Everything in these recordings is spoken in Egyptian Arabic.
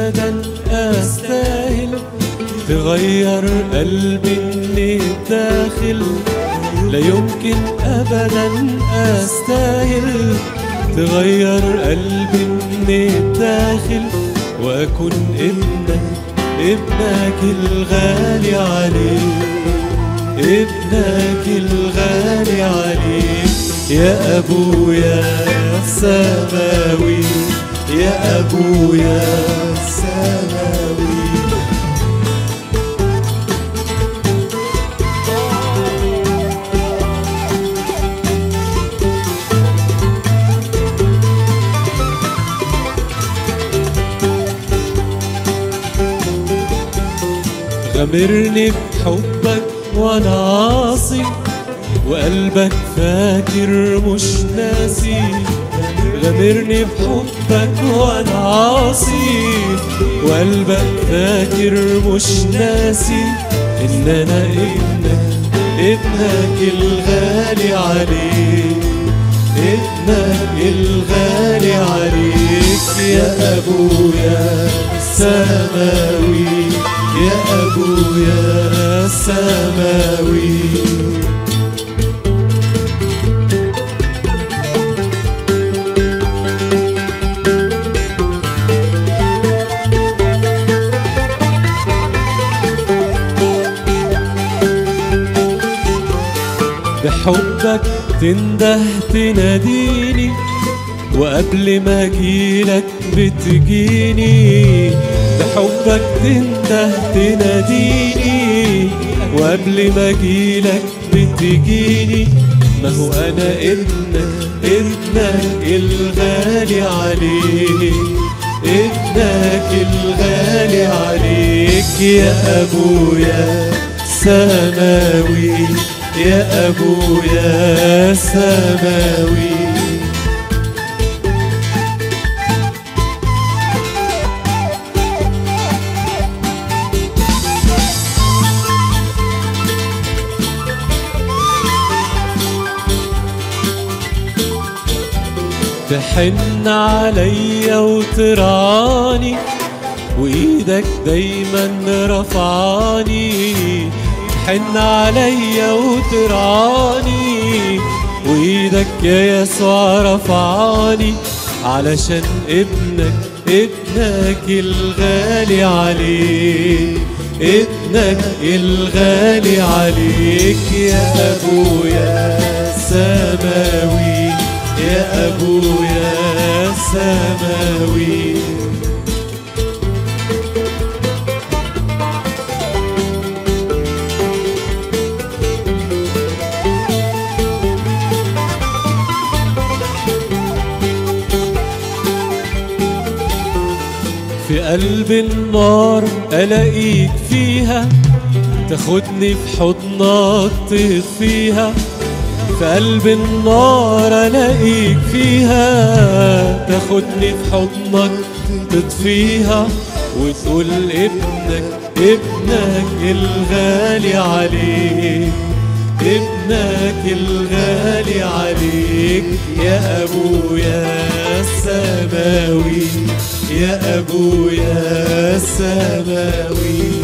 أبدا أستاهل تغير قلبي من الداخل لا يمكن أبدا أستاهل تغير قلبي من الداخل وأكون ابنك ابنك الغالي عليك ابنك الغالي عليك يا أبويا السماوي يا أبويا السماوي غمرني بحبك وانا عاصي وقلبك فاكر مش ناسي غمرني بحبك وانا عاصي وقلبك فاكر مش ناسي ان انا ابنك ابنك الغالي عليك ابنك الغالي عليك يا ابويا السماوي يا ابويا السماوي بحبك تنده تناديني وقبل ما اجيلك بتجيني بحبك تنده تناديني وقبل ما اجيلك بتجيني ما هو انا ابنك ابنك الغالي عليك ابنك الغالي عليك يا ابويا سماوي يا ابويا سماوي تحن عليا وترعاني وايدك دايما رفعاني تحن عليا وترعاني وايدك يا يسوع رفعاني علشان ابنك ابنك الغالي عليك ابنك الغالي عليك يا ابويا سماوي يا ابويا سماوي في قلب النار الاقيك فيها تاخدني في حضنك تطفيها في قلب النار الاقيك فيها تاخدني في حضنك تطفيها وتقول ابنك ابنك الغالي عليك ابنك الغالي عليك يا ابويا السماوي يا ابويا السماوي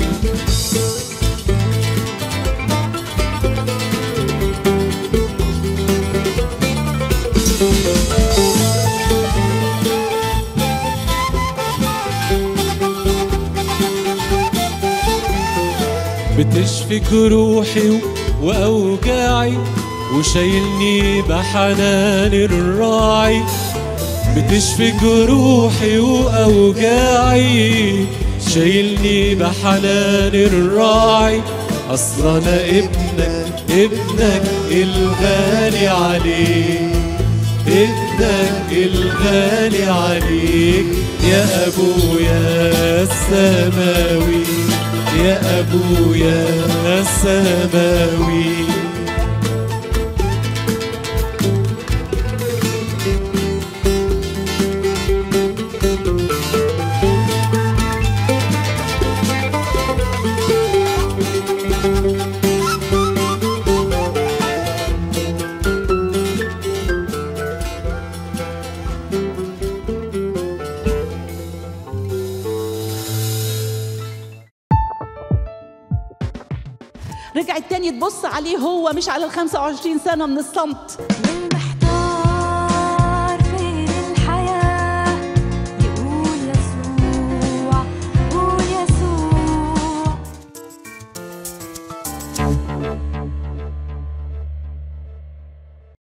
بتشفي جروحي واوجاعي وشايلني بحنان الراعي بتشفي جروحي واوجاعي شايلني بحنان الراعي اصل انا ابنك ابنك الغالي عليك ابنك الغالي عليك يا ابويا السماوي يا ابويا السماوي تاني تبص عليه هو مش على ال 25 سنة من الصمت من محتاج